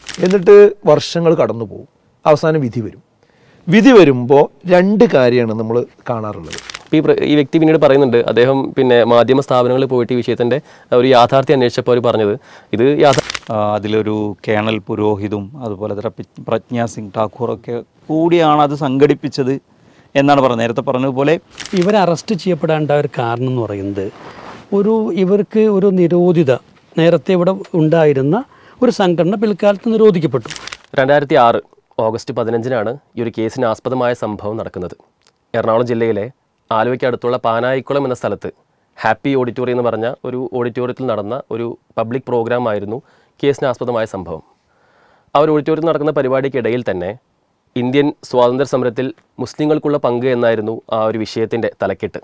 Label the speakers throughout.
Speaker 1: എന്നിട്ട് വർഷങ്ങൾ കടന്നു പോകും അവസാനം വിധി വരും വിധി വരുമ്പോൾ രണ്ട് കാര്യമാണ് നമ്മൾ കാണാറുള്ളത്
Speaker 2: ഈ പ്ര- ഈ വ്യക്തി പിന്നീട് പറയുന്നുണ്ട് അദ്ദേഹം പിന്നെ മാധ്യമ സ്ഥാപനങ്ങളിൽ പോയിട്ട് ഈ വിഷയത്തിന്റെ ഒരു യാഥാർത്ഥ്യം അന്വേഷിച്ചപ്പോൾ അവർ പറഞ്ഞത് ഇത് യാഥാ
Speaker 3: ആ, അതിലൊരു കേണൽ പുരോഹിതും അതുപോലെ തന്നെ പി- പ്രജ്ഞ സിംഗ് ഠാക്കൂറൊക്കെ കൂടിയാണ് അത് സംഘടിപ്പിച്ചത് എന്നാണ് പറഞ്ഞത് നേരത്തെ പറഞ്ഞതുപോലെ
Speaker 4: ഇവരെ അറസ്റ്റ് ചെയ്യപ്പെടാനുണ്ടായ ഒരു കാരണം എന്ന് പറയുന്നത് ഒരു ഇവർക്ക് ഒരു നിരോധിത നേരത്തെ ഇവിടെ ഉണ്ടായിരുന്ന ഒരു സംഘടന പിൽക്കാലത്ത് നിരോധിക്കപ്പെട്ടു
Speaker 2: രണ്ടായിരത്തി ആറ് ഓഗസ്റ്റ് പതിനഞ്ചിനാണ് ഈ ഒരു കേസിന് ആസ്പദമായ സംഭവം നടക്കുന്നത് എറണാകുളം ജില്ലയിലെ ആലുവയ്ക്ക് അടുത്തുള്ള പാനായിക്കുളം എന്ന സ്ഥലത്ത് ഹാപ്പി ഓഡിറ്റോറിയം എന്ന് പറഞ്ഞ ഒരു ഓഡിറ്റോറിയത്തിൽ നടന്ന ഒരു പബ്ലിക് പ്രോഗ്രാം ആയിരുന്നു കേസിന് ആസ്പദമായ സംഭവം ആ ഒരു ഓഡിറ്റോറിയത്തിൽ നടക്കുന്ന പരിപാടിക്കിടയിൽ തന്നെ ഇന്ത്യൻ സ്വാതന്ത്ര്യ സമരത്തിൽ മുസ്ലിങ്ങൾക്കുള്ള പങ്ക് എന്നായിരുന്നു ആ ഒരു വിഷയത്തിൻ്റെ തലക്കെട്ട്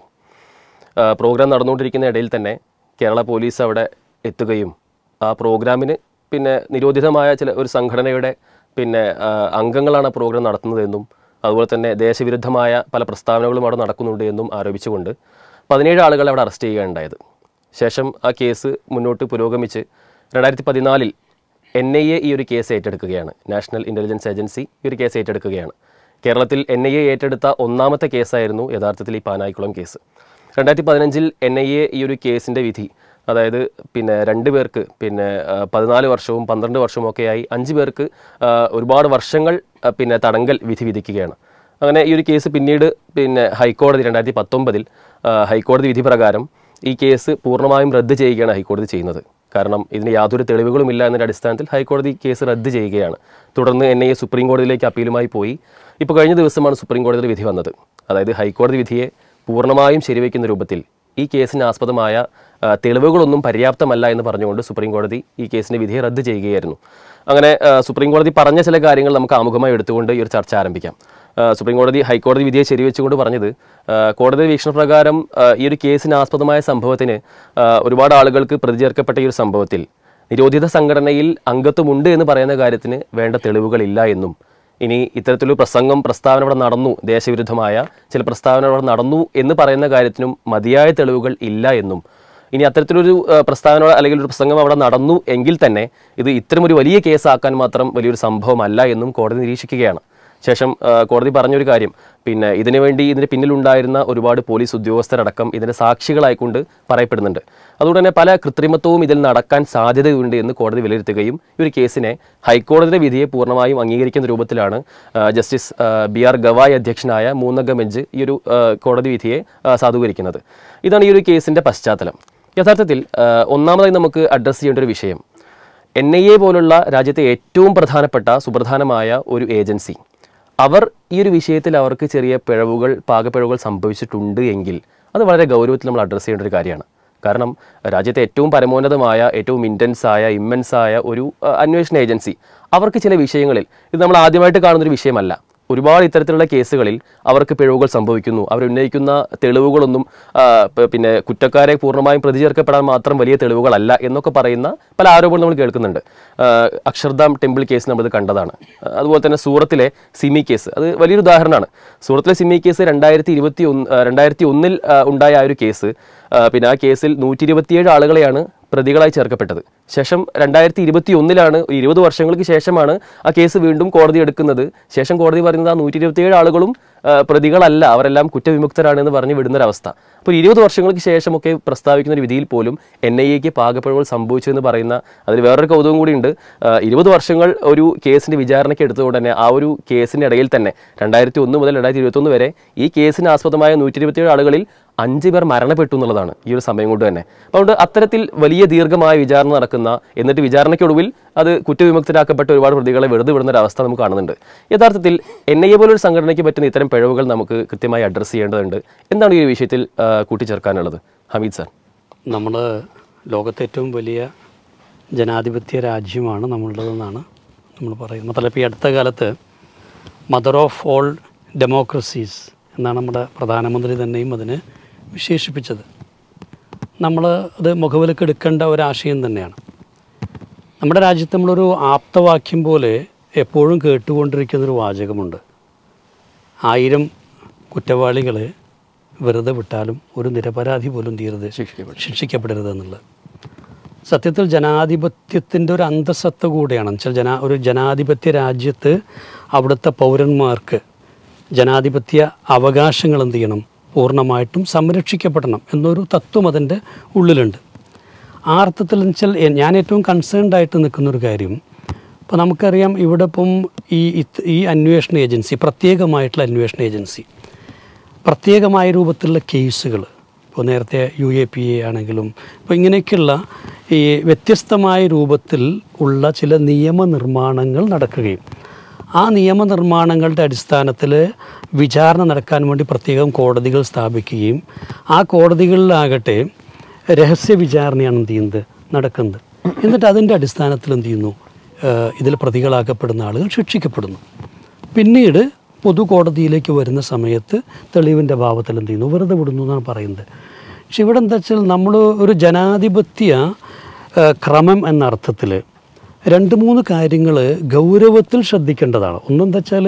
Speaker 2: ആ, പ്രോഗ്രാം നടന്നുകൊണ്ടിരിക്കുന്ന ഇടയിൽ തന്നെ കേരള പോലീസ് അവിടെ എത്തുകയും ആ പ്രോഗ്രാമിന് പിന്നെ നിരോധിതമായ ചില ഒരു സംഘടനയുടെ പിന്നെ ആ, അംഗങ്ങളാണ് ആ പ്രോഗ്രാം നടത്തുന്നതെന്നും അതുപോലെ തന്നെ ദേശവിരുദ്ധമായ പല പ്രസ്താവനകളും അവിടെ നടക്കുന്നുണ്ട് എന്നും ആരോപിച്ചുകൊണ്ട് പതിനേഴ് ആളുകളെ അവിടെ അറസ്റ്റ് ചെയ്യുകയുണ്ടായത് ശേഷം ആ കേസ് മുന്നോട്ട് പുരോഗമിച്ച് രണ്ടായിരത്തി പതിനാലിൽ എൻ ഐ എ ഈ ഒരു കേസ് ഏറ്റെടുക്കുകയാണ് നാഷണൽ ഇൻ്റലിജൻസ് ഏജൻസി ഈ ഒരു കേസ് ഏറ്റെടുക്കുകയാണ് കേരളത്തിൽ എൻ ഐ എ ഏറ്റെടുത്ത ഒന്നാമത്തെ കേസായിരുന്നു യഥാർത്ഥത്തിൽ ഈ പാനായിക്കുളം കേസ് രണ്ടായിരത്തി പതിനഞ്ചിൽ എൻ ഐ എ ഈ ഒരു കേസിൻ്റെ വിധി അതായത് പിന്നെ രണ്ട് പേർക്ക് പിന്നെ ആ, പതിനാല് വർഷവും പന്ത്രണ്ട് വർഷവും ഒക്കെയായി അഞ്ച് പേർക്ക് ആ, ഒരുപാട് വർഷങ്ങൾ ആ, പിന്നെ തടങ്കൽ വിധി വിധിക്കുകയാണ് അങ്ങനെ ഈ ഒരു കേസ് പിന്നീട് പിന്നെ ഹൈക്കോടതി രണ്ടായിരത്തി പത്തൊമ്പതിൽ ഹൈക്കോടതി വിധി പ്രകാരം ഈ കേസ് പൂർണ്ണമായും റദ്ദ് ചെയ്യുകയാണ് ഹൈക്കോടതി ചെയ്യുന്നത് കാരണം ഇതിന് യാതൊരു തെളിവുകളും ഇല്ല എന്നതിൻ്റെ അടിസ്ഥാനത്തിൽ ഹൈക്കോടതി കേസ് റദ്ദ് ചെയ്യുകയാണ് തുടർന്ന് എൻ ഐ എ സുപ്രീം കോടതിയിലേക്ക് അപ്പീലുമായി പോയി ഇപ്പോൾ കഴിഞ്ഞ ദിവസമാണ് സുപ്രീം കോടതിയുടെ വിധി വന്നത് അതായത് ഹൈക്കോടതി വിധിയെ പൂർണ്ണമായും ശരിവയ്ക്കുന്ന രൂപത്തിൽ ഈ കേസിന് ആസ്പദമായ ആ, തെളിവുകളൊന്നും പര്യാപ്തമല്ല എന്ന് പറഞ്ഞുകൊണ്ട് സുപ്രീം കോടതി ഈ കേസിൻ്റെ വിധിയെ റദ്ദ് ചെയ്യുകയായിരുന്നു അങ്ങനെ ആ, സുപ്രീം കോടതി പറഞ്ഞ ചില കാര്യങ്ങൾ നമുക്ക് ആമുഖമായി എടുത്തുകൊണ്ട് ഈ ഒരു ചർച്ച ആരംഭിക്കാം ആ, സുപ്രീം കോടതി ഹൈക്കോടതി വിധിയെ ശരിവെച്ചുകൊണ്ട് പറഞ്ഞത് ആ, കോടതി വീക്ഷണപ്രകാരം ആ, ഈ ഒരു കേസിന് ആസ്പദമായ സംഭവത്തിന് ആ, ഒരുപാട് ആളുകൾക്ക് പ്രതിചേർക്കപ്പെട്ട ഈ ഒരു സംഭവത്തിൽ നിരോധിത സംഘടനയിൽ അംഗത്വമുണ്ട് എന്ന് പറയുന്ന കാര്യത്തിന് വേണ്ട തെളിവുകളില്ല എന്നും ഇനി ഇത്തരത്തിലൊരു പ്രസംഗം പ്രസ്താവന അവിടെ നടന്നു ദേശവിരുദ്ധമായ ചില പ്രസ്താവന അവിടെ നടന്നു എന്ന് പറയുന്ന കാര്യത്തിനും മതിയായ തെളിവുകൾ ഇല്ല എന്നും ഇനി അത്തരത്തിലൊരു ആ, പ്രസ്താവന അല്ലെങ്കിൽ ഒരു പ്രസംഗം അവിടെ നടന്നു എങ്കിൽ തന്നെ ഇത് ഇത്തരമൊരു വലിയ കേസാക്കാൻ മാത്രം വലിയൊരു സംഭവമല്ല എന്നും കോടതി നിരീക്ഷിക്കുകയാണ് ശേഷം ആ, കോടതി പറഞ്ഞൊരു കാര്യം പിന്നെ ഇതിനു വേണ്ടി ഇതിന് പിന്നിലുണ്ടായിരുന്ന ഒരുപാട് പോലീസ് ഉദ്യോഗസ്ഥരടക്കം ഇതിൻ്റെ സാക്ഷികളായിക്കൊണ്ട് പറയപ്പെടുന്നുണ്ട് അതുകൊണ്ട് തന്നെ പല കൃത്രിമത്വവും ഇതിൽ നടക്കാൻ സാധ്യതയുണ്ട് എന്ന് കോടതി വിലയിരുത്തുകയും ഈ ഒരു കേസിനെ ഹൈക്കോടതിയുടെ വിധിയെ പൂർണ്ണമായും അംഗീകരിക്കുന്ന രൂപത്തിലാണ് ആ, ജസ്റ്റിസ് ആ, ബി ആർ ഗവായ് അധ്യക്ഷനായ മൂന്നംഗ ബെഞ്ച് ഈ ഒരു ആ, കോടതി വിധിയെ ആ, സാധൂകരിക്കുന്നത് ഇതാണ് ഈ ഒരു കേസിൻ്റെ പശ്ചാത്തലം യഥാർത്ഥത്തിൽ ആ, ഒന്നാമതായി നമുക്ക് അഡ്രസ്സ് ചെയ്യേണ്ട ഒരു വിഷയം എൻ ഐ എ പോലുള്ള രാജ്യത്തെ ഏറ്റവും പ്രധാനപ്പെട്ട സുപ്രധാനമായ ഒരു ഏജൻസി അവർ ഈ ഒരു വിഷയത്തിൽ അവർക്ക് ചെറിയ പിഴവുകൾ പാകപ്പിഴവുകൾ സംഭവിച്ചിട്ടുണ്ട് എങ്കിൽ അത് വളരെ ഗൗരവത്തിൽ നമ്മൾ അഡ്രസ്സ് ചെയ്യേണ്ട ഒരു കാര്യമാണ് കാരണം രാജ്യത്തെ ഏറ്റവും പരമോന്നതമായ ഏറ്റവും ഇൻറ്റൻസ് ആയ ഇമ്മൻസ് ആയ ഒരു ആ, അന്വേഷണ ഏജൻസി അവർക്ക് ചില വിഷയങ്ങളിൽ ഇത് നമ്മൾ ആദ്യമായിട്ട് കാണുന്നൊരു വിഷയമല്ല ഒരുപാട് ഇത്തരത്തിലുള്ള കേസുകളിൽ അവർക്ക് പിഴവുകൾ സംഭവിക്കുന്നു അവർ ഉന്നയിക്കുന്ന തെളിവുകളൊന്നും ആ, പ- പിന്നെ കുറ്റക്കാരെ പൂർണ്ണമായും പ്രതി ചേർക്കപ്പെടാൻ മാത്രം വലിയ തെളിവുകളല്ല എന്നൊക്കെ പറയുന്ന പല ആരോപണങ്ങൾ നമ്മൾ കേൾക്കുന്നുണ്ട് ആ, അക്ഷർധാം ടെമ്പിൾ കേസ് നമ്മളിത് കണ്ടതാണ് ആ, അതുപോലെ തന്നെ സൂറത്തിലെ സിമി കേസ് അത് വലിയൊരു ഉദാഹരണമാണ് സൂറത്തിലെ സിമി കേസ് രണ്ടായിരത്തി ഇരുപത്തി ഒന്ന് രണ്ടായിരത്തി ഒന്നിൽ ഉണ്ടായ ആ ഒരു കേസ് ആ, പിന്നെ ആ കേസിൽ നൂറ്റി ഇരുപത്തിയേഴ് ആളുകളെയാണ് പ്രതികളായി ചേർക്കപ്പെട്ടത് ശേഷം രണ്ടായിരത്തി ഇരുപത്തി ഒന്നിലാണ് ഇരുപത് വർഷങ്ങൾക്ക് ശേഷമാണ് ആ കേസ് വീണ്ടും കോടതി എടുക്കുന്നത് ശേഷം കോടതി പറയുന്നത് ആ നൂറ്റി ഇരുപത്തിയേഴ് ആളുകളും ആ, പ്രതികളല്ല അവരെല്ലാം കുറ്റവിമുക്തരാണ് എന്ന് പറഞ്ഞ് വിടുന്നൊരവസ്ഥ അപ്പോൾ ഇരുപത് വർഷങ്ങൾക്ക് ശേഷമൊക്കെ പ്രസ്താവിക്കുന്ന ഒരു വിധിയിൽ പോലും എൻ ഐ എക്ക് പാകപ്പിഴവുകൾ സംഭവിച്ചു എന്ന് പറയുന്ന അതിൽ വേറൊരു കൗതുകം കൂടിയുണ്ട് ആ, ഇരുപത് വർഷങ്ങൾ ഒരു കേസിന്റെ വിചാരണയ്ക്ക് എടുത്തുകൊണ്ട് തന്നെ ആ ഒരു കേസിന്റെ ഇടയിൽ തന്നെ രണ്ടായിരത്തി ഒന്ന് മുതൽ രണ്ടായിരത്തി ഇരുപത്തൊന്ന് വരെ ഈ കേസിന് ആസ്പദമായ നൂറ്റി ഇരുപത്തിയേഴ് ആളുകളിൽ അഞ്ച് പേർ മരണപ്പെട്ടു എന്നുള്ളതാണ് ഈ ഒരു സമയം കൊണ്ട് തന്നെ അതുകൊണ്ട് അത്തരത്തിൽ വലിയ ദീർഘമായ വിചാരണ നടക്കുന്ന എന്നിട്ട് വിചാരണയ്ക്കൊടുവിൽ അത് കുറ്റവിമുക്തരാക്കപ്പെട്ട ഒരുപാട് പ്രതികളെ വെറുതെ വിടുന്ന ഒരു അവസ്ഥ നമുക്ക് കാണുന്നുണ്ട് യഥാർത്ഥത്തിൽ എൻ ഐ എ പോലൊരു സംഘടനയ്ക്ക് പറ്റുന്ന ഇത്തരം പിഴവുകൾ നമുക്ക് കൃത്യമായി അഡ്രസ്സ് ചെയ്യേണ്ടതുണ്ട് എന്താണ് ഈ ഒരു വിഷയത്തിൽ ആ, കൂട്ടിച്ചേർക്കാനുള്ളത് ഹമീദ് സാർ
Speaker 4: നമ്മൾ ലോകത്തെ ഏറ്റവും വലിയ ജനാധിപത്യ രാജ്യമാണ് നമ്മളുടേതെന്നാണ് നമ്മൾ പറയുന്നത് മാത്രമല്ല ഇപ്പോൾ ഈ അടുത്ത കാലത്ത് മദർ ഓഫ് ഓൾ ഡെമോക്രസീസ് എന്നാണ് നമ്മുടെ പ്രധാനമന്ത്രി തന്നെയും അതിന് വിശേഷിപ്പിച്ചത് നമ്മൾ അത് മുഖവിലക്കെടുക്കേണ്ട ഒരാശയം തന്നെയാണ് നമ്മുടെ രാജ്യത്ത് നമ്മളൊരു ആപ്തവാക്യം പോലെ എപ്പോഴും കേട്ടുകൊണ്ടിരിക്കുന്നൊരു വാചകമുണ്ട് ആയിരം കുറ്റവാളികളെ വെറുതെ വിട്ടാലും ഒരു നിരപരാധി പോലും തീരത് ശിക്ഷിക്കപ്പെടരുത് എന്നുള്ളത് സത്യത്തിൽ ജനാധിപത്യത്തിൻ്റെ ഒരു അന്തസത്ത കൂടെയാണ് വെച്ചാൽ ജനാ ഒരു ജനാധിപത്യ രാജ്യത്ത് അവിടുത്തെ പൗരന്മാർക്ക് ജനാധിപത്യ അവകാശങ്ങൾ എന്ത് ചെയ്യണം പൂർണ്ണമായിട്ടും സംരക്ഷിക്കപ്പെടണം എന്നൊരു തത്വം അതിൻ്റെ ഉള്ളിലുണ്ട് ആ അർത്ഥത്തിൽ എന്ന് വെച്ചാൽ എ- ഞാൻ ഏറ്റവും കൺസേൺഡ് ആയിട്ട് നിൽക്കുന്നൊരു കാര്യം ഇപ്പോൾ നമുക്കറിയാം ഇവിടെ ഇപ്പം ഈ ഇത് ഈ അന്വേഷണ ഏജൻസി പ്രത്യേകമായിട്ടുള്ള അന്വേഷണ ഏജൻസി പ്രത്യേകമായ രൂപത്തിലുള്ള കേസുകൾ ഇപ്പോൾ നേരത്തെ യു എ പി എ ആണെങ്കിലും ഇപ്പോൾ ഇങ്ങനെയൊക്കെയുള്ള ഈ വ്യത്യസ്തമായ രൂപത്തിൽ ഉള്ള ചില നിയമനിർമ്മാണങ്ങൾ നടക്കുകയും ആ നിയമനിർമ്മാണങ്ങളുടെ അടിസ്ഥാനത്തിൽ വിചാരണ നടക്കാൻ വേണ്ടി പ്രത്യേകം കോടതികൾ സ്ഥാപിക്കുകയും ആ കോടതികളിലാകട്ടെ രഹസ്യ വിചാരണയാണ് എന്ത് ചെയ്യുന്നത് നടക്കുന്നത് എന്നിട്ട് അതിൻ്റെ അടിസ്ഥാനത്തിൽ എന്ത് ചെയ്യുന്നു ഏഹ് ഇതിൽ പ്രതികളാക്കപ്പെടുന്ന ആളുകൾ ശിക്ഷിക്കപ്പെടുന്നു പിന്നീട് പൊതുകോടതിയിലേക്ക് വരുന്ന സമയത്ത് തെളിവിൻ്റെ ഭാവത്തിൽ എന്ത് ചെയ്യുന്നു വെറുതെ വിടുന്നു എന്നാണ് പറയുന്നത് പക്ഷെ ഇവിടെ എന്താ വെച്ചാൽ നമ്മൾ ഒരു ജനാധിപത്യ ഏഹ് ക്രമം എന്ന അർത്ഥത്തിൽ രണ്ട് മൂന്ന് കാര്യങ്ങൾ ഗൗരവത്തിൽ ശ്രദ്ധിക്കേണ്ടതാണ് ഒന്നെന്താ വെച്ചാൽ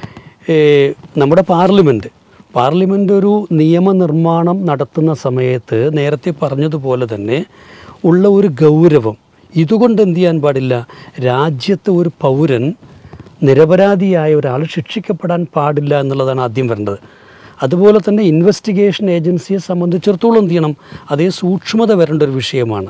Speaker 4: നമ്മുടെ പാർലമെൻറ്റ് പാർലമെൻ്റ് ഒരു നിയമനിർമ്മാണം നടത്തുന്ന സമയത്ത് നേരത്തെ പറഞ്ഞതുപോലെ തന്നെ ഉള്ള ഒരു ഗൗരവം ഇതുകൊണ്ട് എന്ത് ചെയ്യാൻ പാടില്ല രാജ്യത്തെ ഒരു പൗരൻ നിരപരാധിയായ ഒരാൾ ശിക്ഷിക്കപ്പെടാൻ പാടില്ല എന്നുള്ളതാണ് ആദ്യം വരേണ്ടത് അതുപോലെ തന്നെ ഇൻവെസ്റ്റിഗേഷൻ ഏജൻസിയെ സംബന്ധിച്ചിടത്തോളം എന്ത് ചെയ്യണം അതേ സൂക്ഷ്മത വരേണ്ട ഒരു വിഷയമാണ്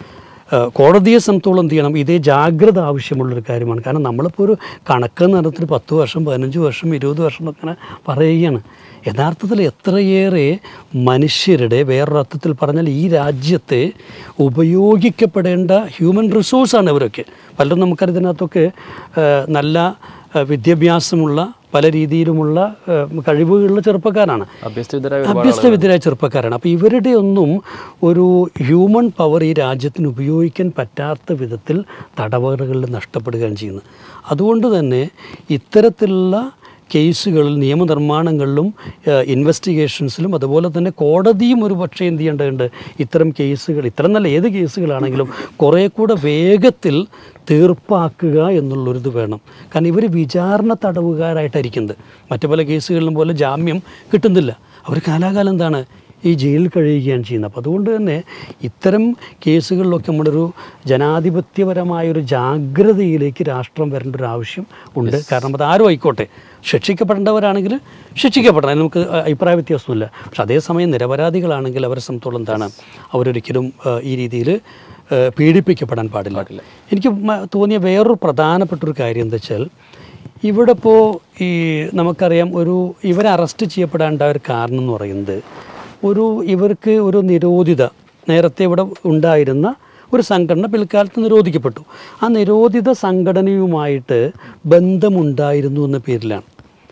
Speaker 4: ഏഹ് കോടതിയെ സംബന്ധിച്ചോളം എന്ത് ചെയ്യണം ഇതേ ജാഗ്രത ആവശ്യമുള്ളൊരു കാര്യമാണ് കാരണം നമ്മളിപ്പോൾ ഒരു കണക്ക് നടത്തിൽ പത്ത് വർഷം പതിനഞ്ച് വർഷം ഇരുപത് വർഷം എന്നൊക്കെ ഇങ്ങനെ പറയുകയാണ് യഥാർത്ഥത്തിൽ എത്രയേറെ മനുഷ്യരുടെ വേറൊരർത്ഥത്തിൽ പറഞ്ഞാൽ ഈ രാജ്യത്തെ ഉപയോഗിക്കപ്പെടേണ്ട ഹ്യൂമൻ റിസോഴ്സാണ് ഇവരൊക്കെ പലരും നമുക്കറിയാം ഇതിനകത്തൊക്കെ ഏഹ് നല്ല ഏഹ് വിദ്യാഭ്യാസമുള്ള പല രീതിയിലുമുള്ള ഏഹ് കഴിവുകളുള്ള ചെറുപ്പക്കാരാണ്
Speaker 2: അഭ്യസ്തവിദ്യരായ ഒരുപാട്
Speaker 4: അഭ്യസ്തവിദ്യരായ ചെറുപ്പക്കാരാണ് അപ്പോൾ ഇവരുടെ ഒന്നും ഒരു ഹ്യൂമൻ പവർ ഈ രാജ്യത്തിന് ഉപയോഗിക്കാൻ പറ്റാത്ത വിധത്തിൽ തടവറകളിൽ നഷ്ടപ്പെടുകയാണ് ചെയ്യുന്നത് അതുകൊണ്ട് തന്നെ ഇത്തരത്തിലുള്ള കേസുകളിൽ നിയമനിർമ്മാണങ്ങളിലും ഇൻവെസ്റ്റിഗേഷൻസിലും അതുപോലെ തന്നെ കോടതിയും ഒരു പക്ഷേ എന്ത് ചെയ്യേണ്ടതുണ്ട് ഇത്തരം കേസുകൾ ഇത്തരം നല്ല ഏത് കേസുകളാണെങ്കിലും കുറേ കൂടെ വേഗത്തിൽ തീർപ്പാക്കുക എന്നുള്ളൊരിത് വേണം കാരണം ഇവർ വിചാരണ തടവുകാരായിട്ടായിരിക്കുന്നത് മറ്റു പല കേസുകളിലും പോലെ ജാമ്യം കിട്ടുന്നില്ല അവർ കാലാകാലം എന്താണ് ഈ ജയിലിൽ കഴിയുകയാണ് ചെയ്യുന്നത് അപ്പോൾ അതുകൊണ്ട് തന്നെ ഇത്തരം കേസുകളിലൊക്കെ നമ്മുടെ ഒരു ജനാധിപത്യപരമായ ഒരു ജാഗ്രതയിലേക്ക് രാഷ്ട്രം വരേണ്ട ഒരു ആവശ്യം ഉണ്ട് കാരണം അത് ആരും ആയിക്കോട്ടെ ശിക്ഷിക്കപ്പെടേണ്ടവരാണെങ്കിൽ ശിക്ഷിക്കപ്പെടണം അതിന് നമുക്ക് അഭിപ്രായ വ്യത്യാസമില്ല പക്ഷെ അതേസമയം നിരപരാധികളാണെങ്കിൽ അവരെ സംബന്ധിച്ചോളം എന്താണ് അവരൊരിക്കലും ആ, ഈ രീതിയിൽ പീഡിപ്പിക്കപ്പെടാൻ പാടില്ല എനിക്ക് മ- തോന്നിയ വേറൊരു പ്രധാനപ്പെട്ട ഒരു കാര്യം എന്താ വെച്ചാൽ ഇവിടെ ഇപ്പോൾ ഈ നമുക്കറിയാം ഒരു ഇവരെ അറസ്റ്റ് ചെയ്യപ്പെടാനുണ്ടായ ഒരു കാരണം എന്ന് പറയുന്നത് ഒരു ഇവർക്ക് ഒരു നിരോധിത നേരത്തെ ഇവിടെ ഉണ്ടായിരുന്ന ഒരു സംഘടന പിൽക്കാലത്ത് നിരോധിക്കപ്പെട്ടു ആ നിരോധിത സംഘടനയുമായിട്ട് ബന്ധമുണ്ടായിരുന്നു എന്ന പേരിലാണ്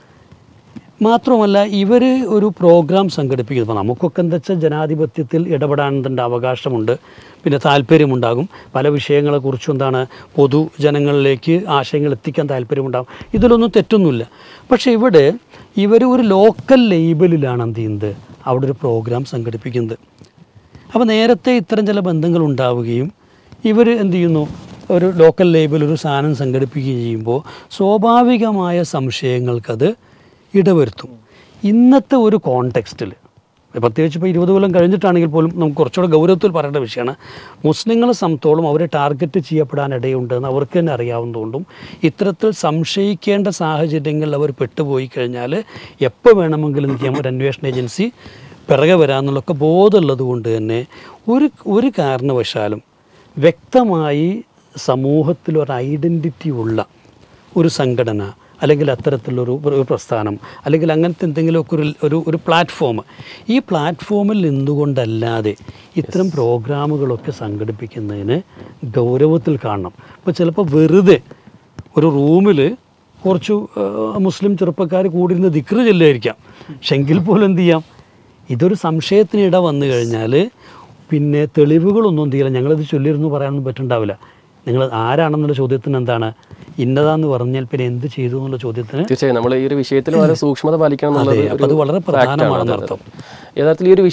Speaker 4: മാത്രമല്ല ഇവർ ഒരു പ്രോഗ്രാം സംഘടിപ്പിക്കുന്നു ഇപ്പോൾ നമുക്കൊക്കെ എന്താ വെച്ചാൽ ജനാധിപത്യത്തിൽ ഇടപെടാൻ തന്നെ അവകാശമുണ്ട് പിന്നെ താല്പര്യമുണ്ടാകും പല വിഷയങ്ങളെക്കുറിച്ചും എന്താണ് പൊതുജനങ്ങളിലേക്ക് ആശയങ്ങൾ എത്തിക്കാൻ താല്പര്യമുണ്ടാകും ഇതിലൊന്നും തെറ്റൊന്നുമില്ല പക്ഷേ ഇവിടെ ഇവർ ഒരു ലോക്കൽ ലേബലിലാണ് എന്ത് ചെയ്യുന്നത് അവിടെ ഒരു പ്രോഗ്രാം സംഘടിപ്പിക്കുന്നത് അപ്പോൾ നേരത്തെ ഇത്തരം ചില ബന്ധങ്ങൾ ഉണ്ടാവുകയും ഇവർ എന്ത് ചെയ്യുന്നു ഒരു ലോക്കൽ ലേബിൽ ഒരു സാധനം സംഘടിപ്പിക്കുകയും ചെയ്യുമ്പോൾ സ്വാഭാവികമായ സംശയങ്ങൾക്കത് ഇടവരുത്തും ഇന്നത്തെ ഒരു കോണ്ടെക്സ്റ്റിൽ പ്രത്യേകിച്ച് ഇപ്പോൾ ഇരുപത് കൊല്ലം കഴിഞ്ഞിട്ടാണെങ്കിൽ പോലും നമുക്ക് കുറച്ചുകൂടെ ഗൗരവത്തിൽ പറയേണ്ട വിഷയമാണ് മുസ്ലിങ്ങളെ സംബന്ധിച്ചോളം അവരെ ടാർഗറ്റ് ചെയ്യപ്പെടാൻ ഇടയുണ്ടെന്ന് അവർക്ക് തന്നെ അറിയാവുന്നതുകൊണ്ടും ഇത്തരത്തിൽ സംശയിക്കേണ്ട സാഹചര്യങ്ങളിൽ അവർ പെട്ടുപോയി കഴിഞ്ഞാൽ എപ്പോൾ വേണമെങ്കിലും എന്ത് ചെയ്യാം ഒരു അന്വേഷണ ഏജൻസി പിറകെ വരാമെന്നുള്ളൊക്കെ ബോധമുള്ളത് കൊണ്ട് തന്നെ ഒരു ഒരു കാരണവശാലും വ്യക്തമായി സമൂഹത്തിൽ ഒരു ഐഡൻറ്റിറ്റി ഉള്ള ഒരു സംഘടന അല്ലെങ്കിൽ അത്തരത്തിലുള്ളൊരു ഒരു പ്രസ്ഥാനം അല്ലെങ്കിൽ അങ്ങനത്തെ എന്തെങ്കിലുമൊക്കെ ഒരു ഒരു ഒരു പ്ലാറ്റ്ഫോം ഈ പ്ലാറ്റ്ഫോമിൽ നിന്നുകൊണ്ടല്ലാതെ ഇത്തരം പ്രോഗ്രാമുകളൊക്കെ സംഘടിപ്പിക്കുന്നതിന് ഗൗരവത്തിൽ കാണണം ഇപ്പോൾ ചിലപ്പോൾ വെറുതെ ഒരു റൂമിൽ കുറച്ച് ആ, മുസ്ലിം ചെറുപ്പക്കാർ കൂടിയിരുന്ന് ദിക്റ് ചെല്ലായിരിക്കാം പക്ഷെ എങ്കിൽ പോലും എന്ത് ചെയ്യാം ഇതൊരു സംശയത്തിന് ഇട വന്നു കഴിഞ്ഞാൽ പിന്നെ തെളിവുകളൊന്നും എന്ത് ചെയ്യില്ല ഞങ്ങളിത് ചൊല്ലിയിരുന്നു പറയാനൊന്നും പറ്റുണ്ടാവില്ല നിങ്ങൾ ആരാണെന്നുള്ള ചോദ്യത്തിന് എന്താണ് ഇന്നതാന്ന് പറഞ്ഞാൽ പിന്നെ എന്ത് ചെയ്തു എന്നുള്ള ചോദ്യത്തിന്
Speaker 2: തീർച്ചയായും നമ്മൾ ഈ ഒരു വിഷയത്തിൽ വളരെ സൂക്ഷ്മത പാലിക്കണം എന്നുള്ളത്
Speaker 4: അതെ, അപ്പോൾ അത്
Speaker 2: ഒരു
Speaker 4: വളരെ
Speaker 2: fact ആണ്.
Speaker 4: പ്രധാനമാണെന്ന്
Speaker 2: അതെ, അതെ.
Speaker 4: അർത്ഥം.
Speaker 2: യഥാർത്ഥത്തിൽ ഈ ഒരു വിഷയത്തിൽ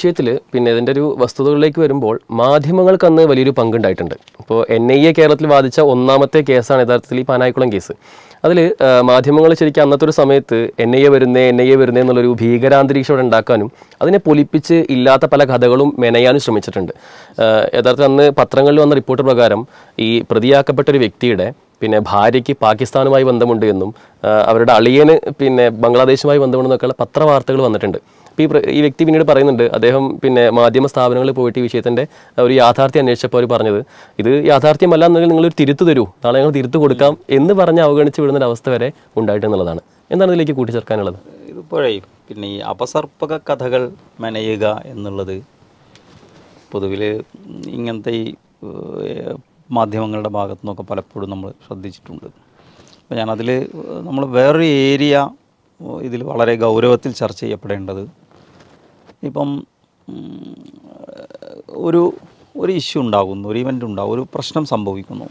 Speaker 2: പിന്നെ ഇതിൻ്റെ ഒരു വസ്തുതകളിലേക്ക് വരുമ്പോൾ മാധ്യമങ്ങൾക്ക് അന്ന് വലിയൊരു പങ്കുണ്ടായിട്ടുണ്ട് ഇപ്പോൾ എൻ ഐ എ കേരളത്തിൽ വാദിച്ച ഒന്നാമത്തെ കേസാണ് യഥാർത്ഥത്തിൽ ഈ പാനായിക്കുളം കേസ് അതിൽ മാധ്യമങ്ങൾ ശരിക്കും അന്നത്തെ ഒരു സമയത്ത് എൻ ഐ എ വരുന്നേ എൻ ഐ എ വരുന്നേ എന്നുള്ളൊരു ഭീകരാന്തരീക്ഷം അവിടെ ഉണ്ടാക്കാനും അതിനെ പൊലിപ്പിച്ച് ഇല്ലാത്ത പല കഥകളും മെനയാനും ശ്രമിച്ചിട്ടുണ്ട് ആ, യഥാർത്ഥത്തിൽ അന്ന് പത്രങ്ങളിൽ വന്ന റിപ്പോർട്ട് പ്രകാരം ഈ പ്രതിയാക്കപ്പെട്ട ഒരു വ്യക്തിയുടെ പിന്നെ ഭാര്യയ്ക്ക് പാകിസ്ഥാനുമായി ബന്ധമുണ്ട് എന്നും ആ, അവരുടെ അളിയന് പിന്നെ ബംഗ്ലാദേശുമായി ബന്ധമുണ്ടെന്നൊക്കെയുള്ള പത്രവാർത്തകൾ വന്നിട്ടുണ്ട് അപ്പോൾ ഈ പ്ര- ഈ വ്യക്തി പിന്നീട് പറയുന്നുണ്ട് അദ്ദേഹം പിന്നെ മാധ്യമ സ്ഥാപനങ്ങളിൽ പോയിട്ട് ഈ വിഷയത്തിൻ്റെ ഒരു യാഥാർത്ഥ്യം അന്വേഷിച്ചപ്പോൾ അവർ പറഞ്ഞത് ഇത് യാഥാർത്ഥ്യമല്ല എന്നുണ്ടെങ്കിൽ നിങ്ങൾ ഒരു തിരുത്ത് തരൂ നാളെ ഞങ്ങൾ തിരുത്ത് കൊടുക്കാം എന്ന് പറഞ്ഞ് അവഗണിച്ച് വിടുന്ന ഒരു അവസ്ഥ വരെ ഉണ്ടായിട്ടെന്നുള്ളതാണ് എന്താണ് ഇതിലേക്ക് കൂട്ടിച്ചേർക്കാനുള്ളത്
Speaker 3: ഇതിപ്പോഴേ പിന്നെ ഈ അപസർപ്പക കഥകൾ മെനയുക എന്നുള്ളത് പൊതുവിൽ ഇങ്ങനത്തെ ഈ ഏഹ്, മാധ്യമങ്ങളുടെ ഭാഗത്തു നിന്നൊക്കെ പലപ്പോഴും നമ്മൾ ശ്രദ്ധിച്ചിട്ടുണ്ട് അപ്പോൾ ഞാനതിൽ നമ്മൾ വേറൊരു ഏരിയ ഇതിൽ വളരെ ഗൗരവത്തിൽ ചർച്ച ചെയ്യപ്പെടേണ്ടത് ഇപ്പം ഉം, ഒരു ഒരു ഇഷ്യൂ ഉണ്ടാകുന്നു ഒരു ഇവൻ്റ് ഉണ്ടാകും ഒരു പ്രശ്നം സംഭവിക്കുന്നു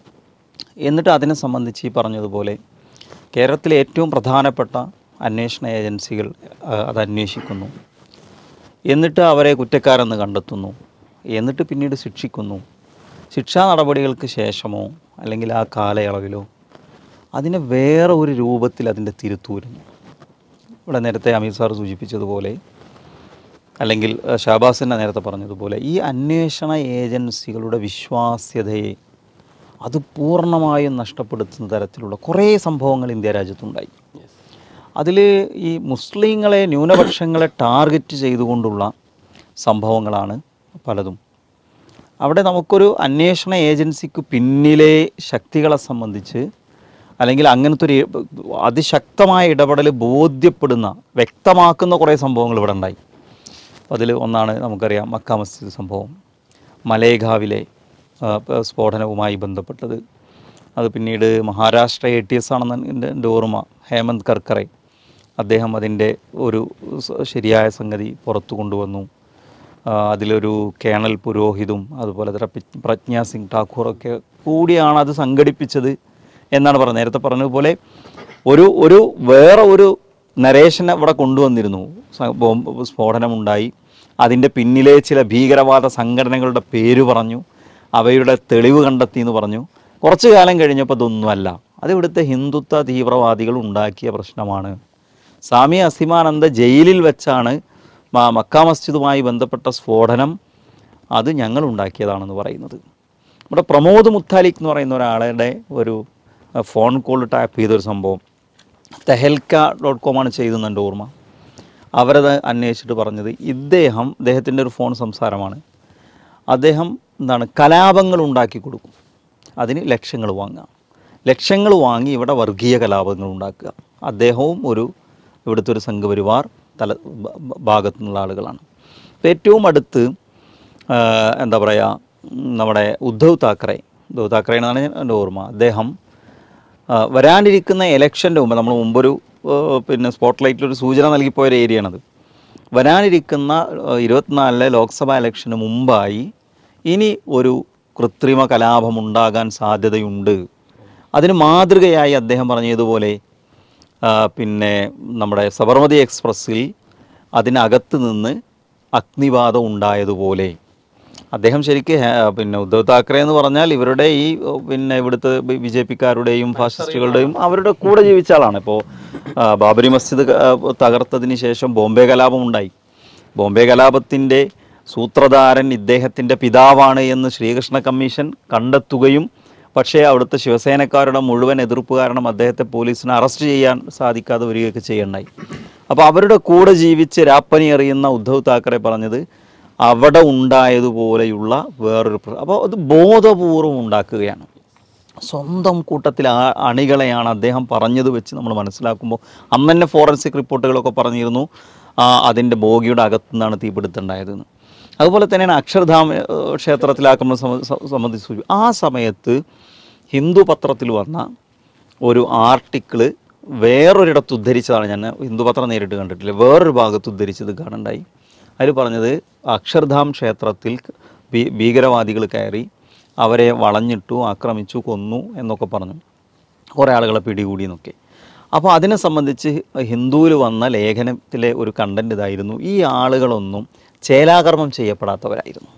Speaker 3: എന്നിട്ട് അതിനെ സംബന്ധിച്ച് ഈ പറഞ്ഞതുപോലെ കേരളത്തിലെ ഏറ്റവും പ്രധാനപ്പെട്ട അന്വേഷണ ഏജൻസികൾ ആ, അത് അന്വേഷിക്കുന്നു എന്നിട്ട് അവരെ കുറ്റക്കാരെന്ന് കണ്ടെത്തുന്നു എന്നിട്ട് പിന്നീട് ശിക്ഷിക്കുന്നു ശിക്ഷാ നടപടികൾക്ക് ശേഷമോ അല്ലെങ്കിൽ ആ കാലയളവിലോ അതിനെ വേറെ ഒരു രൂപത്തിൽ അതിൻ്റെ തിരുത്തു വരുന്നു ഇവിടെ നേരത്തെ അമീർ സാർ സൂചിപ്പിച്ചതുപോലെ അല്ലെങ്കിൽ അഹ്, ഷാബാസിൻ്റെ നേരത്തെ പറഞ്ഞതുപോലെ ഈ അന്വേഷണ ഏജൻസികളുടെ വിശ്വാസ്യതയെ അത് പൂർണ്ണമായും നഷ്ടപ്പെടുത്തുന്ന തരത്തിലുള്ള കുറേ സംഭവങ്ങൾ ഇന്ത്യ രാജ്യത്തുണ്ടായി അതിൽ ഈ മുസ്ലിങ്ങളെ ന്യൂനപക്ഷങ്ങളെ ടാർഗറ്റ് ചെയ്തുകൊണ്ടുള്ള സംഭവങ്ങളാണ് പലതും അവിടെ നമുക്കൊരു അന്വേഷണ ഏജൻസിക്ക് പിന്നിലെ ശക്തികളെ സംബന്ധിച്ച് അല്ലെങ്കിൽ അങ്ങനത്തെ ഒരു അതിശക്തമായ ഇടപെടൽ ബോധ്യപ്പെടുന്ന വ്യക്തമാക്കുന്ന കുറേ സംഭവങ്ങൾ ഇവിടെ ഉണ്ടായി അതിൽ ഒന്നാണ് നമുക്കറിയാം മക്ക മസ്ജിദ് സംഭവം മലേഗാവിലെ ആ, പ- സ്ഫോടനവുമായി ബന്ധപ്പെട്ടത് അത് പിന്നീട് മഹാരാഷ്ട്ര എ ടി എസ് ആണെന്ന് എൻ്റെ എൻ്റെ ഓർമ്മ ഹേമന്ത് കർക്കറെ അദ്ദേഹം അതിൻ്റെ ഒരു സ- ശരിയായ സംഗതി പുറത്തു കൊണ്ടുവന്നു ആ, അതിലൊരു കേണൽ പുരോഹിതും അതുപോലെ തന്നെ പി- പ്രജ്ഞാ സിംഗ് ഠാക്കൂറൊക്കെ കൂടിയാണ് അത് സംഘടിപ്പിച്ചത് എന്നാണ് പറഞ്ഞത് നേരത്തെ പറഞ്ഞതുപോലെ ഒരു ഒരു വേറെ ഒരു നരേഷനെ ഇവിടെ കൊണ്ടുവന്നിരുന്നു സ- ബോംബ് സ്ഫോടനമുണ്ടായി അതിൻ്റെ പിന്നിലെ ചില ഭീകരവാദ സംഘടനകളുടെ പേര് പറഞ്ഞു അവയുടെ തെളിവ് കണ്ടെത്തി എന്ന് പറഞ്ഞു കുറച്ചു കാലം കഴിഞ്ഞപ്പോൾ ഇതൊന്നുമല്ല അത് ഇവിടുത്തെ ഹിന്ദുത്വ തീവ്രവാദികൾ ഉണ്ടാക്കിയ പ്രശ്നമാണ് സ്വാമി അസിമാനന്ദ ജയിലിൽ വെച്ചാണ് മ- മക്ക മസ്ജിദുമായി ബന്ധപ്പെട്ട സ്ഫോടനം അത് ഞങ്ങൾ ഉണ്ടാക്കിയതാണെന്ന് പറയുന്നത് നമ്മുടെ പ്രമോദ് മുത്താലിക് എന്ന് പറയുന്ന ഒരാളുടെ ഒരു അഹ്, ഫോൺ കോൾ ടാപ്പ് ചെയ്തൊരു സംഭവം തെഹൽക്ക ഡോട്ട് കോമാണ് ചെയ്തെന്ന് എൻ്റെ ഓർമ്മ അവരത് അന്വേഷിച്ചിട്ട് പറഞ്ഞത് ഇദ്ദേഹം അദ്ദേഹത്തിൻ്റെ ഒരു ഫോൺ സംസാരമാണ് അദ്ദേഹം എന്താണ് കലാപങ്ങൾ ഉണ്ടാക്കി കൊടുക്കും അതിന് ലക്ഷങ്ങൾ വാങ്ങുക ലക്ഷങ്ങൾ വാങ്ങി ഇവിടെ വർഗീയ കലാപങ്ങൾ ഉണ്ടാക്കുക അദ്ദേഹവും ഒരു ഇവിടുത്തെ ഒരു സംഘപരിവാർ തല ഭ- ഭ- ഭാഗത്തു നിന്നുള്ള ആളുകളാണ് ഇപ്പം ഏറ്റവും അടുത്ത് ആ, എന്താ പറയുക ഉം, നമ്മുടെ ഉദ്ധവ് താക്കറെ ഉദ്ധവ് താക്കറെ എന്നാണ് എൻ്റെ ഓർമ്മ അദ്ദേഹം ആ, വരാനിരിക്കുന്ന ഇലക്ഷൻ്റെ മുമ്പ് നമ്മൾ മുമ്പൊരു ആ, പിന്നെ സ്പോട്ട് ഒരു സൂചന നൽകിപ്പോയ ഒരു ഏരിയയാണത് വരാനിരിക്കുന്ന ആ, ഇരുപത്തിനാലിലെ ലോക്സഭാ ഇലക്ഷന് മുമ്പായി ഇനി ഒരു കൃത്രിമ കലാപം ഉണ്ടാകാൻ സാധ്യതയുണ്ട് അതിന് മാതൃകയായി അദ്ദേഹം പറഞ്ഞതുപോലെ ആ, പിന്നെ നമ്മുടെ സബർമതി എക്സ്പ്രസ്സിൽ അതിനകത്ത് നിന്ന് അഗ്നിബാധം ഉണ്ടായതുപോലെ അദ്ദേഹം ശരിക്ക് ഹേ- പിന്നെ ഉദ്ധവ് താക്കറെ എന്ന് പറഞ്ഞാൽ ഇവരുടെ ഈ ഓ, പിന്നെ ഇവിടുത്തെ ബി ജെ പിക്കാരുടെയും ഫാസിസ്റ്റുകളുടെയും അവരുടെ കൂടെ ജീവിച്ച ആളാണ് ഇപ്പോൾ ബാബരി മസ്ജിദ് ക- ആ, തകർത്തതിന് ശേഷം ബോംബെ കലാപം ഉണ്ടായി ബോംബെ കലാപത്തിൻ്റെ സൂത്രധാരൻ ഇദ്ദേഹത്തിൻ്റെ പിതാവാണ് എന്ന് ശ്രീകൃഷ്ണ കമ്മീഷൻ കണ്ടെത്തുകയും പക്ഷേ അവിടുത്തെ ശിവസേനക്കാരുടെ മുഴുവൻ എതിർപ്പ് കാരണം അദ്ദേഹത്തെ പോലീസിന് അറസ്റ്റ് ചെയ്യാൻ സാധിക്കാതെ വരികയൊക്കെ ചെയ്യണ്ടായി അപ്പോൾ അവരുടെ കൂടെ ജീവിച്ച് രാപ്പനി എറിയുന്ന ഉദ്ധവ് താക്കറെ പറഞ്ഞത് അവിടെ ഉണ്ടായതുപോലെയുള്ള വേറൊരു പ്ര- അപ്പോൾ അത് ബോധപൂർവം ഉണ്ടാക്കുകയാണ് സ്വന്തം കൂട്ടത്തിൽ ആ അണികളെയാണ് അദ്ദേഹം പറഞ്ഞത് വെച്ച് നമ്മൾ മനസ്സിലാക്കുമ്പോൾ അന്ന് തന്നെ ഫോറൻസിക് റിപ്പോർട്ടുകളൊക്കെ പറഞ്ഞിരുന്നു ആ, അതിൻ്റെ ബോഗിയുടെ അകത്തു നിന്നാണ് തീപിടുത്തുണ്ടായതെന്ന് അതുപോലെ തന്നെയാണ് അക്ഷർധാം ഏഹ്, ക്ഷേത്രത്തിൽ ആക്രമണം സംബ- സ- സംബന്ധിച്ച് സൂചി- ആ സമയത്ത് ഹിന്ദു പത്രത്തിൽ വന്ന ഒരു ആർട്ടിക്കിള് വേറൊരിടത്ത് ഉദ്ധരിച്ചതാണ് ഞാൻ ഹിന്ദു പത്രം നേരിട്ട് കണ്ടിട്ടില്ല വേറൊരു ഭാഗത്ത് ഉദ്ധരിച്ചത് കാണണ്ടായി അതിൽ പറഞ്ഞത് അക്ഷർധാം ക്ഷേത്രത്തിൽ ഭീ- ഭീകരവാദികൾ കയറി അവരെ വളഞ്ഞിട്ടു ആക്രമിച്ചു കൊന്നു എന്നൊക്കെ പറഞ്ഞു കുറേ ആളുകളെ പിടികൂടി എന്നൊക്കെ അപ്പോൾ അതിനെ സംബന്ധിച്ച് ഹിന്ദുവിൽ വന്ന ലേഖനത്തിലെ ഒരു കണ്ടന്റ് ഇതായിരുന്നു ഈ ആളുകളൊന്നും ചേലാകർമ്മം ചെയ്യപ്പെടാത്തവരായിരുന്നു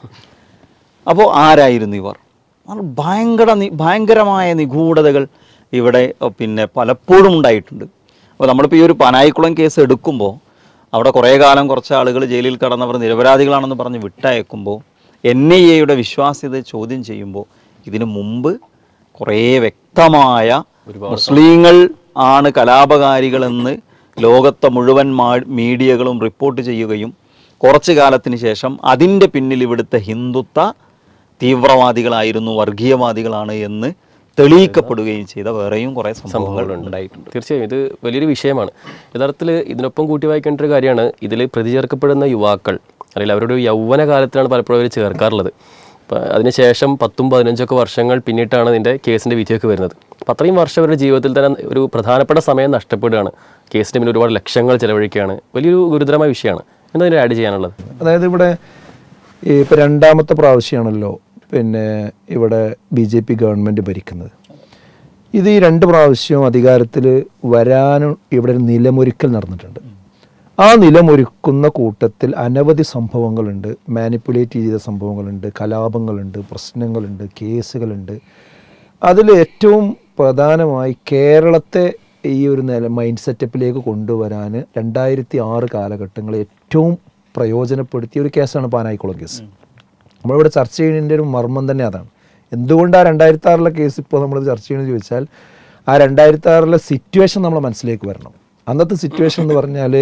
Speaker 3: അപ്പോൾ ആരായിരുന്നു ഇവർ അത് ഭയങ്കര നി- ഭയങ്കരമായ നിഗൂഢതകൾ ഇവിടെ അഹ് പിന്നെ പലപ്പോഴും ഉണ്ടായിട്ടുണ്ട് അപ്പോൾ നമ്മളിപ്പോൾ ഈ ഒരു പനായിക്കുളം കേസ് എടുക്കുമ്പോൾ അവിടെ കുറേ കാലം കുറച്ച് ആളുകൾ ജയിലിൽ കടന്നവർ നിരപരാധികളാണെന്ന് പറഞ്ഞ് വിട്ടയക്കുമ്പോൾ എൻ ഐ എയുടെ വിശ്വാസ്യത ചോദ്യം ചെയ്യുമ്പോൾ ഇതിനു മുമ്പ് കുറേ വ്യക്തമായ മുസ്ലിങ്ങൾ ആണ് കലാപകാരികളെന്ന് ലോകത്തെ മുഴുവൻ മാ- മീഡിയകളും റിപ്പോർട്ട് ചെയ്യുകയും കുറച്ചു കാലത്തിന് ശേഷം അതിൻ്റെ പിന്നിൽ ഇവിടുത്തെ ഹിന്ദുത്വ തീവ്രവാദികളായിരുന്നു വർഗീയവാദികളാണ് എന്ന് തെളിയിക്കപ്പെടുകയും ചെയ്ത വേറെയും കുറേ സംഭവങ്ങൾ ഉണ്ടായിട്ടുണ്ട്
Speaker 2: തീർച്ചയായും ഇത് വലിയൊരു വിഷയമാണ് യഥാർത്ഥത്തിൽ ഇതിനൊപ്പം കൂട്ടി വായിക്കേണ്ട ഒരു കാര്യമാണ് ഇതിൽ പ്രതി ചേർക്കപ്പെടുന്ന യുവാക്കൾ അല്ലെങ്കിൽ അവരുടെ ഒരു യൗവന കാലത്തിലാണ് പലപ്പോഴും അവർ ചേർക്കാറുള്ളത് അപ്പം അതിനുശേഷം പത്തും പതിനഞ്ചൊക്കെ വർഷങ്ങൾ പിന്നിട്ടാണ് ഇതിൻ്റെ കേസിൻ്റെ വിധിയൊക്കെ വരുന്നത് അപ്പം അത്രയും വർഷം അവരുടെ ജീവിതത്തിൽ തന്നെ ഒരു പ്രധാനപ്പെട്ട സമയം നഷ്ടപ്പെടുകയാണ് കേസിൻ്റെ മുന്നിൽ ഒരുപാട് ലക്ഷങ്ങൾ ചെലവഴിക്കുകയാണ് വലിയൊരു ഗുരുതരമായ വിഷയമാണ് എന്താ ഇതിന് ആഡ് ചെയ്യാനുള്ളത്
Speaker 1: അതായത് ഇവിടെ ഈ ഇപ്പം രണ്ടാമത്തെ പ്രാവശ്യമാണല്ലോ പിന്നെ ഇവിടെ ബി ജെ പി ഗവൺമെൻറ് ഭരിക്കുന്നത് ഇത് ഈ രണ്ട് പ്രാവശ്യവും അധികാരത്തിൽ വരാനും ഇവിടെ ഒരു നിലമൊരുക്കൽ നടന്നിട്ടുണ്ട് ആ നിലമൊരുക്കുന്ന കൂട്ടത്തിൽ അനവധി സംഭവങ്ങളുണ്ട് മാനിപ്പുലേറ്റ് ചെയ്ത സംഭവങ്ങളുണ്ട് കലാപങ്ങളുണ്ട് പ്രശ്നങ്ങളുണ്ട് കേസുകളുണ്ട് അതിൽ ഏറ്റവും പ്രധാനമായി കേരളത്തെ ഈ ഒരു നില മൈൻഡ് സെറ്റപ്പിലേക്ക് കൊണ്ടുവരാൻ രണ്ടായിരത്തി ആറ് കാലഘട്ടങ്ങളിൽ ഏറ്റവും പ്രയോജനപ്പെടുത്തിയ ഒരു കേസാണ് പാനായിക്കുളം കേസ് നമ്മളിവിടെ ചർച്ച ചെയ്യുന്നതിൻ്റെ ഒരു മർമ്മം തന്നെ അതാണ് എന്തുകൊണ്ട് ആ രണ്ടായിരത്തി ആറിലെ കേസ് ഇപ്പോൾ നമ്മൾ ചർച്ച ചെയ്യുന്നത് ചോദിച്ചാൽ ആ രണ്ടായിരത്തി ആറിലെ സിറ്റുവേഷൻ നമ്മൾ മനസ്സിലേക്ക് വരണം അന്നത്തെ സിറ്റുവേഷൻ എന്ന് പറഞ്ഞാൽ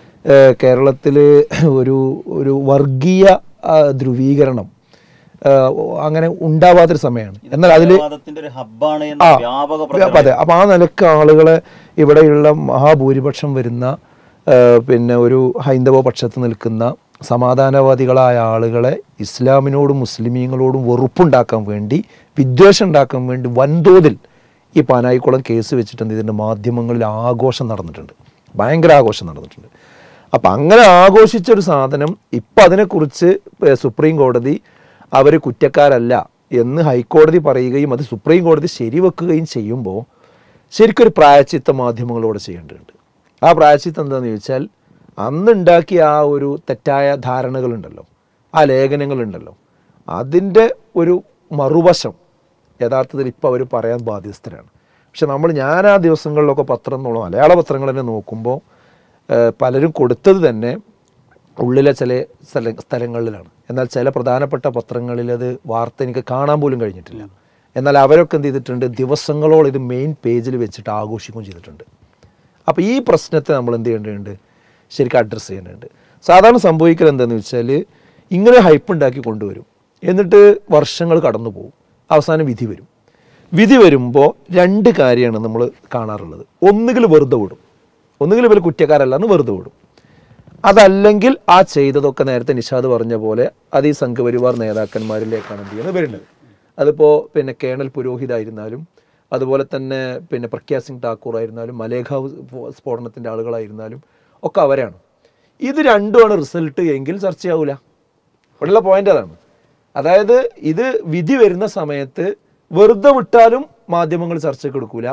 Speaker 1: കേരളത്തിൽ ഒരു ഒരു വർഗീയ ആ, ധ്രുവീകരണം ആ, അങ്ങനെ ഉണ്ടാവാത്തൊരു സമയമാണ് എന്നാൽ അതിൽ
Speaker 3: തീവ്രവാദത്തിന്റെ ഒരു ഹബ്ബാണ് എന്ന
Speaker 1: ആ,
Speaker 3: വ്യാപക
Speaker 1: അതെ അപ്പോൾ ആ നിലക്ക് ആളുകളെ ഇവിടെയുള്ള മഹാഭൂരിപക്ഷം വരുന്ന ആ, പിന്നെ ഒരു ഹൈന്ദവ പക്ഷത്ത് നിൽക്കുന്ന സമാധാനവാദികളായ ആളുകളെ ഇസ്ലാമിനോടും മുസ്ലിമീങ്ങളോടും വെറുപ്പുണ്ടാക്കാൻ വേണ്ടി വിദ്വേഷം ഉണ്ടാക്കാൻ വേണ്ടി വൻതോതിൽ ഈ പാനായിക്കുളം കേസ് വെച്ചിട്ടുണ്ട് ഇതിൻ്റെ മാധ്യമങ്ങളിൽ ആഘോഷം നടന്നിട്ടുണ്ട് ഭയങ്കര ആഘോഷം നടന്നിട്ടുണ്ട് അപ്പം അങ്ങനെ ആഘോഷിച്ച ഒരു സാധനം ഇപ്പം അതിനെക്കുറിച്ച് ഏ, സുപ്രീം കോടതി അവർ കുറ്റക്കാരല്ല എന്ന് ഹൈക്കോടതി പറയുകയും അത് സുപ്രീം കോടതി ശരിവെക്കുകയും ചെയ്യുമ്പോൾ ശരിക്കൊരു പ്രായച്ചിത്ത മാധ്യമങ്ങളോട് ചെയ്യേണ്ടതുണ്ട് ആ പ്രായച്ചിത്തം എന്താണെന്ന് ചോദിച്ചാൽ അന്നുണ്ടാക്കിയ ആ ഒരു തെറ്റായ ധാരണകളുണ്ടല്ലോ ആ ലേഖനങ്ങളുണ്ടല്ലോ അതിൻ്റെ ഒരു മറുവശം യഥാർത്ഥത്തിൽ ഇപ്പോൾ അവർ പറയാൻ ബാധ്യസ്ഥരാണ് പക്ഷെ നമ്മൾ ഞാൻ ആ ദിവസങ്ങളിലൊക്കെ പത്രം എന്നുള്ള മലയാള പത്രങ്ങൾ തന്നെ നോക്കുമ്പോൾ ഏഹ്, പലരും കൊടുത്തത് തന്നെ ഉള്ളിലെ ചില സ്ഥല സ്ഥലങ്ങളിലാണ് എന്നാൽ ചില പ്രധാനപ്പെട്ട പത്രങ്ങളിൽ അത് വാർത്ത എനിക്ക് കാണാൻ പോലും കഴിഞ്ഞിട്ടില്ല എന്നാൽ അവരൊക്കെ എന്ത് ചെയ്തിട്ടുണ്ട് ദിവസങ്ങളോളം ഇത് മെയിൻ പേജിൽ വെച്ചിട്ട് ആഘോഷിക്കുകയും ചെയ്തിട്ടുണ്ട് അപ്പോൾ ഈ പ്രശ്നത്തെ നമ്മൾ എന്ത് ചെയ്യേണ്ടതുണ്ട് ശരിക്കും അഡ്രസ്സ് ചെയ്യേണ്ടതുണ്ട് സാധാരണ സംഭവിക്കൽ എന്താണെന്ന് വെച്ചാൽ ഇങ്ങനെ ഹൈപ്പ് ഉണ്ടാക്കി കൊണ്ടുവരും എന്നിട്ട് വർഷങ്ങൾ കടന്നു പോകും അവസാനം വിധി വരും വിധി വരുമ്പോൾ രണ്ട് കാര്യമാണ് നമ്മൾ കാണാറുള്ളത് ഒന്നുകിൽ വെറുതെ വിടും ഒന്നുകിൽ ഇവർ കുറ്റക്കാരല്ല എന്ന് വെറുതെ വിടും അതല്ലെങ്കിൽ ആ ചെയ്തതൊക്കെ നേരത്തെ നിഷാദ് പറഞ്ഞ പോലെ അത് ഈ സംഘപരിവാർ നേതാക്കന്മാരിലേക്കാണ് എന്ത് ചെയ്യുന്നത് വരുന്നത് അതിപ്പോൾ പിന്നെ കേണൽ പുരോഹിതായിരുന്നാലും അതുപോലെ തന്നെ പിന്നെ പ്രഗ്യാ സിംഗ് ഠാക്കൂർ ആയിരുന്നാലും മലേഖാവ് സ്ഫോടനത്തിൻ്റെ ആളുകളായിരുന്നാലും ഒക്കെ അവരാണ് ഇത് രണ്ടുമാണ് റിസൾട്ട് എങ്കിൽ ചർച്ചയാവൂല ഇവിടെയുള്ള പോയിന്റ് അതാണ് അതായത് ഇത് വിധി വരുന്ന സമയത്ത് വെറുതെ വിട്ടാലും മാധ്യമങ്ങൾ ചർച്ചയ്ക്ക് എടുക്കൂല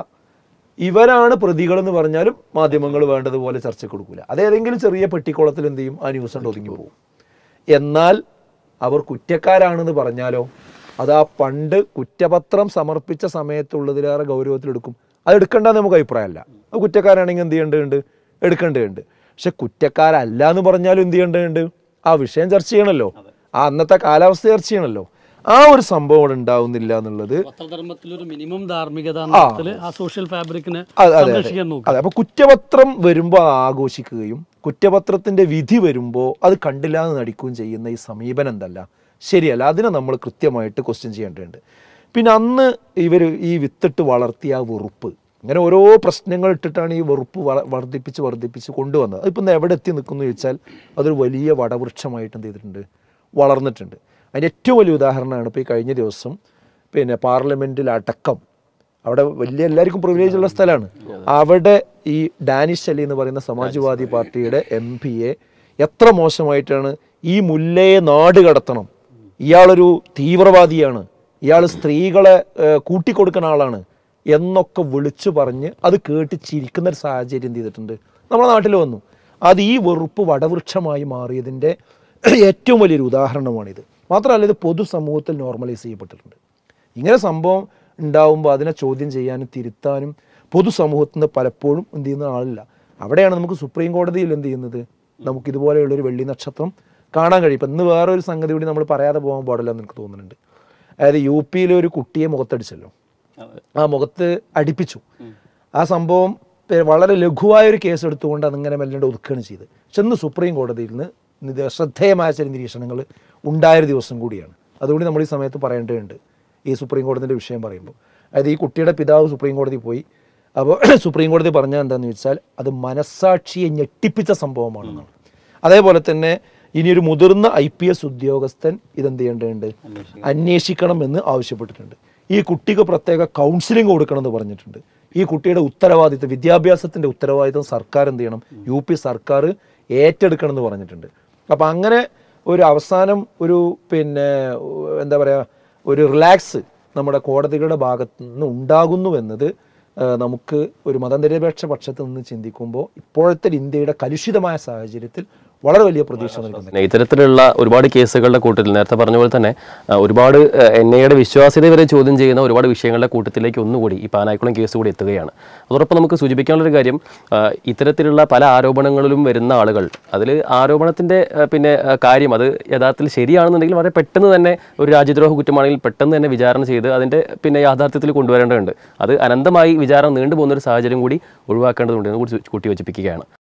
Speaker 1: ഇവരാണ് പ്രതികൾ എന്ന് പറഞ്ഞാലും മാധ്യമങ്ങൾ വേണ്ടതുപോലെ ചർച്ചയ്ക്ക് കൊടുക്കൂല അതേതെങ്കിലും ചെറിയ പെട്ടിക്കുളത്തിൽ എന്ത് ചെയ്യും ആ ന്യൂസ് കൊണ്ട് ഒതുങ്ങി പോകും എന്നാൽ അവർ കുറ്റക്കാരാണെന്ന് പറഞ്ഞാലോ അത് ആ പണ്ട് കുറ്റപത്രം സമർപ്പിച്ച സമയത്തുള്ളതിലേറെ ഗൗരവത്തിലെടുക്കും അത് എടുക്കേണ്ടെന്ന് നമുക്ക് അഭിപ്രായമല്ല അത് കുറ്റക്കാരാണെങ്കിൽ എന്ത് ചെയ്യേണ്ടതുണ്ട് എടുക്കേണ്ടതുണ്ട് പക്ഷെ കുറ്റക്കാരല്ല എന്ന് പറഞ്ഞാലും എന്ത് ചെയ്യേണ്ടതുണ്ട് ആ വിഷയം ചർച്ച ചെയ്യണമല്ലോ ആ അന്നത്തെ കാലാവസ്ഥ ചർച്ച ചെയ്യണമല്ലോ ആ ഒരു സംഭവം അവിടെ ഉണ്ടാവുന്നില്ല എന്നുള്ളത്
Speaker 4: പത്രധർമ്മത്തിലൊരു മിനിമം ധാർമ്മികത എന്നതിൽ ആ സോഷ്യൽ ഫാബ്രിക്കിനെ
Speaker 1: അതെ, അതെ,
Speaker 4: സംരക്ഷിക്കാൻ നോക്കും
Speaker 1: അതെ അപ്പൊ കുറ്റപത്രം വരുമ്പോൾ ആഘോഷിക്കുകയും കുറ്റപത്രത്തിന്റെ വിധി വരുമ്പോൾ അത് കണ്ടില്ല എന്ന് നടിക്കുകയും ചെയ്യുന്ന ഈ സമീപനം എന്തല്ല ശരിയല്ല അതിനെ നമ്മൾ കൃത്യമായിട്ട് ക്വസ്റ്റ്യൻ ചെയ്യേണ്ടതുണ്ട് പിന്നെ അന്ന് ഇവർ ഈ വിത്തിട്ട് വളർത്തിയ ആ വെറുപ്പ് ഇങ്ങനെ ഓരോ പ്രശ്നങ്ങൾ ഇട്ടിട്ടാണ് ഈ വെറുപ്പ് വള വർദ്ധിപ്പിച്ച് വർദ്ധിപ്പിച്ച് കൊണ്ടുവന്നത് അതിപ്പോൾ എവിടെ എത്തി നിൽക്കുന്നു ചോദിച്ചാൽ അതൊരു വലിയ വടവൃക്ഷമായിട്ട് എന്ത് ചെയ്തിട്ടുണ്ട് വളർന്നിട്ടുണ്ട് അതിൻ്റെ ഏറ്റവും വലിയ ഉദാഹരണമാണ് ഇപ്പോൾ ഈ കഴിഞ്ഞ ദിവസം പിന്നെ പാർലമെൻറ്റിൽ അടക്കം അവിടെ വലിയ എല്ലാവർക്കും പ്രിവിലേജ് ഉള്ള സ്ഥലമാണ് അവിടെ ഈ ഡാനിഷ് അലി എന്ന് പറയുന്ന സമാജ്വാദി പാർട്ടിയുടെ എം പിയെ എത്ര മോശമായിട്ടാണ് ഈ മുല്ലയെ നാട് കടത്തണം ഇയാളൊരു തീവ്രവാദിയാണ് ഇയാൾ സ്ത്രീകളെ ഏഹ്, കൂട്ടിക്കൊടുക്കുന്ന ആളാണ് എന്നൊക്കെ വിളിച്ചു പറഞ്ഞ് അത് കേട്ട് ചിരിക്കുന്ന ഒരു സാഹചര്യം എന്ത് ചെയ്തിട്ടുണ്ട് നമ്മുടെ നാട്ടിൽ വന്നു അത് ഈ വെറുപ്പ് വടവൃക്ഷമായി മാറിയതിൻ്റെ ഏറ്റവും വലിയൊരു ഉദാഹരണമാണിത് മാത്രമല്ല ഇത് പൊതുസമൂഹത്തിൽ നോർമലൈസ് ചെയ്യപ്പെട്ടിട്ടുണ്ട് ഇങ്ങനെ സംഭവം ഉണ്ടാവുമ്പോൾ അതിനെ ചോദ്യം ചെയ്യാനും തിരുത്താനും പൊതുസമൂഹത്തിൽ നിന്ന് പലപ്പോഴും എന്ത് ചെയ്യുന്ന ആളില്ല അവിടെയാണ് നമുക്ക് സുപ്രീം കോടതിയിൽ എന്ത് ചെയ്യുന്നത് നമുക്ക് ഇതുപോലെയുള്ളൊരു വെള്ളി നക്ഷത്രം കാണാൻ കഴിയും ഇപ്പം ഇന്ന് വേറെ ഒരു സംഗതി കൂടി നമ്മൾ പറയാതെ പോകാൻ പാടില്ല എന്ന് എനിക്ക് തോന്നുന്നുണ്ട് അതായത് യു പിയിലെ ഒരു കുട്ടിയെ മുഖത്തടിച്ചല്ലോ ആ മുഖത്ത് അടിപ്പിച്ചു ആ സംഭവം പെ- വളരെ ലഘുവായ ഒരു കേസ് എടുത്തുകൊണ്ട് അതിങ്ങനെ മെല്ലെ ഒതുക്കുകയാണ് ചെയ്ത് ചെന്ന് സുപ്രീം കോടതിയിൽ നിന്ന് നിത- ശ്രദ്ധേയമായ ചില നിരീക്ഷണങ്ങൾ ഉണ്ടായൊരു ദിവസം കൂടിയാണ് അതുകൊണ്ട് നമ്മൾ ഈ സമയത്ത് പറയേണ്ടതുണ്ട് ഈ സുപ്രീം കോടതിൻ്റെ വിഷയം പറയുമ്പോൾ അതായത് ഈ കുട്ടിയുടെ പിതാവ് സുപ്രീം കോടതി പോയി അപ്പോൾ സുപ്രീം കോടതി പറഞ്ഞത് എന്താണെന്ന് വെച്ചാൽ അത് മനസ്സാക്ഷിയെ ഞെട്ടിപ്പിച്ച സംഭവമാണെന്നാണ് അതേപോലെ തന്നെ ഇനിയൊരു മുതിർന്ന ഐ പി എസ് ഉദ്യോഗസ്ഥൻ ഇതെന്ത് ചെയ്യേണ്ടതുണ്ട് അന്വേഷിക്കണം എന്ന് ആവശ്യപ്പെട്ടിട്ടുണ്ട് ഈ കുട്ടിക്ക് പ്രത്യേക കൗൺസിലിംഗ് കൊടുക്കണം എന്ന് പറഞ്ഞിട്ടുണ്ട് ഈ കുട്ടിയുടെ ഉത്തരവാദിത്വം വിദ്യാഭ്യാസത്തിൻ്റെ ഉത്തരവാദിത്വം സർക്കാർ എന്ത് ചെയ്യണം യു പി സർക്കാർ ഏറ്റെടുക്കണം എന്ന് പറഞ്ഞിട്ടുണ്ട് അപ്പം അങ്ങനെ ഒരു അവസാനം ഒരു പിന്നെ ഉ- എന്താ പറയുക ഒരു റിലാക്സ് നമ്മുടെ കോടതികളുടെ ഭാഗത്ത് നിന്ന് ഉണ്ടാകുന്നു എന്നത് ആ, നമുക്ക് ഒരു മതനിരപേക്ഷ പക്ഷത്ത് നിന്ന് ചിന്തിക്കുമ്പോൾ ഇപ്പോഴത്തെ ഇന്ത്യയുടെ കലുഷിതമായ സാഹചര്യത്തിൽ വളരെ വലിയ പ്രതീക്ഷ നൽകുന്നു
Speaker 2: പിന്നെ ഇത്തരത്തിലുള്ള ഒരുപാട് കേസുകളുടെ കൂട്ടത്തിൽ നേരത്തെ പറഞ്ഞ പോലെ തന്നെ ആ, ഒരുപാട് എൻ ഐയുടെ വിശ്വാസ്യത വരെ ചോദ്യം ചെയ്യുന്ന ഒരുപാട് വിഷയങ്ങളുടെ കൂട്ടത്തിലേക്ക് ഒന്നുകൂടി ഈ പാനായിക്കുളം കേസ് കൂടി എത്തുകയാണ് അതോടൊപ്പം നമുക്ക് സൂചിപ്പിക്കാനുള്ളൊരു കാര്യം ആ, ഇത്തരത്തിലുള്ള പല ആരോപണങ്ങളിലും വരുന്ന ആളുകൾ അതിൽ ആരോപണത്തിൻ്റെ പിന്നെ ആ, കാര്യം അത് യഥാർത്ഥത്തിൽ ശരിയാണെന്നുണ്ടെങ്കിൽ വളരെ പെട്ടെന്ന് തന്നെ ഒരു രാജ്യദ്രോഹ കുറ്റമാണെങ്കിൽ പെട്ടെന്ന് തന്നെ വിചാരണ ചെയ്ത് അതിൻ്റെ പിന്നെ യാഥാർത്ഥ്യത്തിൽ കൊണ്ടുവരേണ്ടതുണ്ട് അത് അനന്തമായി വിചാരണ നീണ്ടുപോകുന്ന ഒരു സാഹചര്യം കൂടി ഒഴിവാക്കേണ്ടതുണ്ട് എന്ന് കൂടി കൂട്ടി യോജിപ്പിക്കുകയാണ്